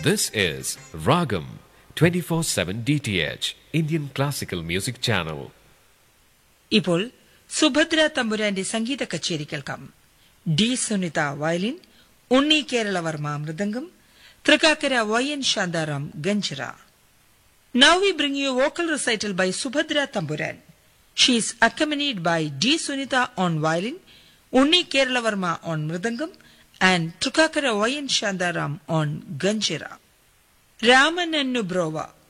This is Ragam 24/7 DTH Indian Classical Music Channel. ഇപ്പോൾ സുഭദ്ര തമ്പുരാന്റെ സംഗീത കച്ചേരി കേൾക്കാം D Sunitha violin Unni Keralavarma mridangam Thrikkakkara Y N Shantaram ganjira now we bring you vocal recital by Subhadra Thampuran she is accompanied by D Sunitha on violin Unni Keralavarma on mridangam and Thrikkakkara Y N Shantaram on ganjira രാമൻ ബ്രോവ